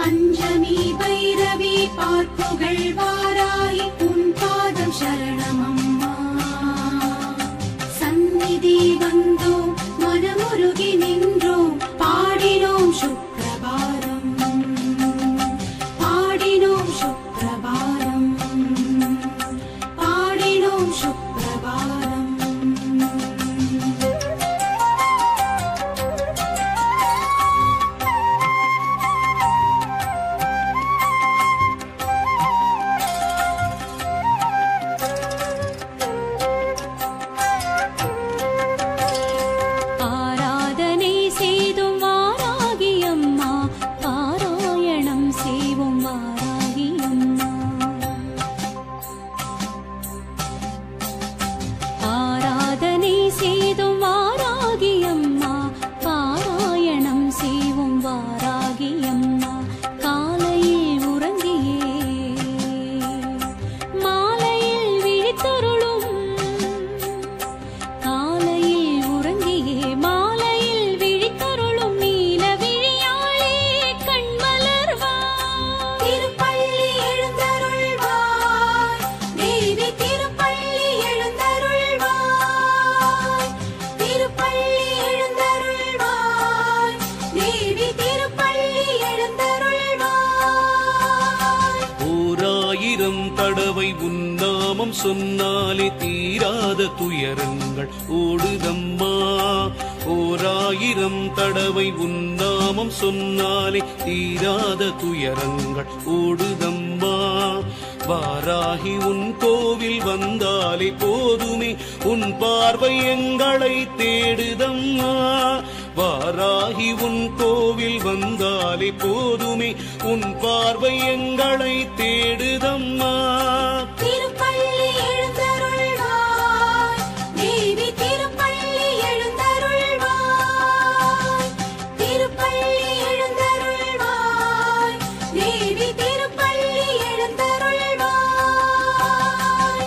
பஞ்சமி பைரவி பார்ப்புகள் வாராய் உன் பாதம் சரணமம்மா சந்நிதி வந்தோம் மனமுருகி நின்றோம் பாடினோம் சுப்பிரபாதம் பாடினோம் சுப்பிரபாதம் பாடினோம் சுப்பிரபாதம் ஆராதனை செய்தும் வாராகி அம்மா பாராயணம் செய்வோம் வாராகி அம்மா ஆராதனை செய்தும் வாராகி அம்மா பாராயணம் செய்வோம் வாராகி அம்மா காலையில் உறங்கியே மாலையில் விழித்தருளும் காலையில் உறங்கியே மாலையில் விழித்தருளும் நீல விழியாளே கண்மலர்வாய் திருப்பள்ளி எழுந்தருள்வாய் தேவி திருப்பள்ளி எழுந்தருள்வாய் திருப்பள்ளி எழுந்தருள்வாய் தேவி திருப்பள்ளி எழுந்தருள்வாய் ஓராயிரம் தடவை உன்னாமம் சொன்னாலே தீராத துயரங்கள் ஓடுதம்மா ஓராயிரம் தடவை உன்னாமம் சொன்னாலே தீராத துயரங்கள் ஓடுதம்மா வாராகி உன் கோவில் வந்தாலே போதுமே உன் பார்வை எங்களை தேடுதம்மா வாராகி உன் கோவில் வந்தாலே போதுமே உன் பார்வை எங்களை தேடுதம்மா திருப்பள்ளி எழுந்தருள்வாய் தேவி திருப்பள்ளி எழுந்தருள்வாய் திருப்பள்ளி எழுந்தருள்வாய் தேவி திருப்பள்ளி எழுந்தருள்வாய்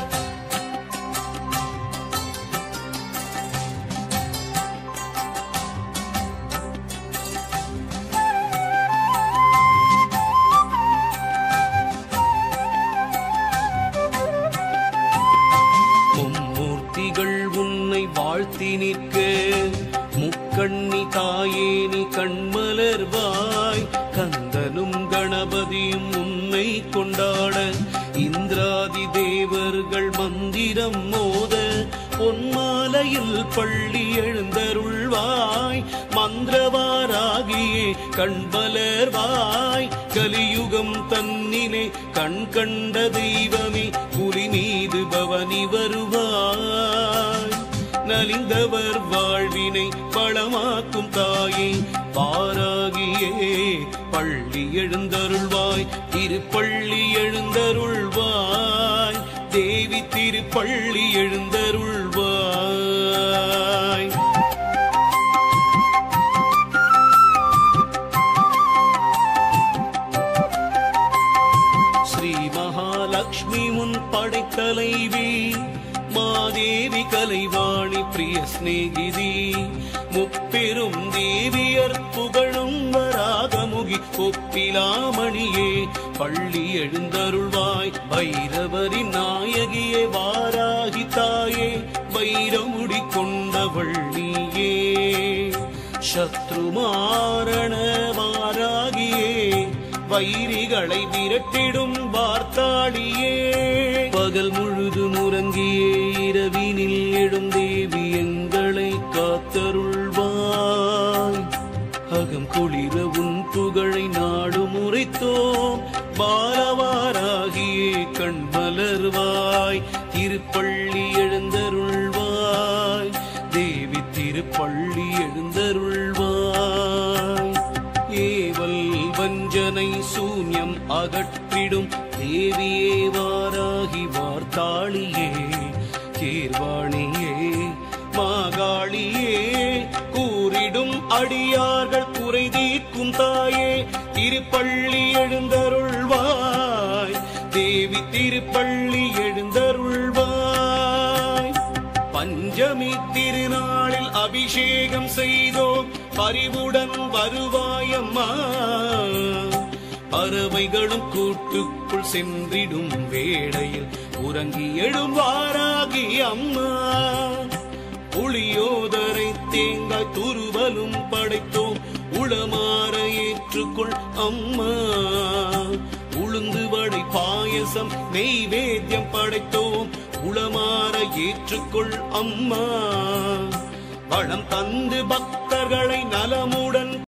மும்மூர்த்திகள் உன்னை வாழ்த்தி நிற்க முக்கண்ணி தாயே நீ கண்மலர்வாய் கந்தனும் கணபதியும் உன்னை கொண்டாட இந்திராதி தேவர்கள் மந்திரம் மோத பொன்மாலையில் பள்ளி எழுந்தருள்வாய் மந்திரவாராகியே கண்பலர்வாய் கலியுகம் தன்னிலே கண் கண்ட தெய்வமே புலி மீது பவனி வருவாய் நலிந்தவர் வாழ்வினை வளமாக்கும் தாயே பாராகியே பள்ளி எழுந்தருள்வாய் திருப்பள்ளி எழுந்தருள்வாய் தேவி திருப்பள்ளி எழுந்தருள்வாய் ஸ்ரீ மகாலட்சுமி முன் படைத்தலைவி மாதேவி கலைவாணி பிரிய சிநேகிதி முப்பெரும் தேவியர் புகழும் வராகமுகி ஒப்பிலாமணியே பள்ளி எழுந்தருள்வாய் பைரவரின் நாயகியே வாராகி தாயே வைரமுடி கொண்டவள் நீயே சத்ருமாரண வாராகியே வைரிகளை விரட்டிடும் வார்த்தாளியே பகல் முழுதும் உறங்கியே இரவினில் எழும் தேவி எங்களை காத்தருள்வாய் அகம் குளிர உன் புகழை நாடு முறைத்தோம் பாலவாராகியே கண் மலர்வாய் திருப்பள்ளி எழுந்தருள்வாய் தேவி திருப்பள்ளி எழுந்தருள்வாய் ஏவல் வஞ்சனை சூன்யம் அகற்றிடும் தேவியே வாராகி வார்த்தாளியே கீர்வாணியே மாகாளியே கூறிடும் அடியார்கள் குறை தீர்க்கும் தாயே திருப்பள்ளி எழுந்தருள்வாய் தேவி திருப்பள்ளி எழுந்தருள்வாய் பஞ்சமி திருநாளில் அபிஷேகம் செய்தோம் பரிவுடன் வருவாயம்மா பறவைகளும் கூட்டுக்குள் சென்றிடும் வேளையில் உறங்கி எழும் வாராகி அம்மா புளியோதரை தேங்காய் துருவலும் படைத்தோம் உளமாற ஏற்றுக்கொள் அம்மா உளுந்து வடை பாயசம் நெய்வேத்தியம் படைத்தோம் உளமாற ஏற்றுக்கொள் அம்மா வளம் தந்து பக்தர்களை நலமுடன்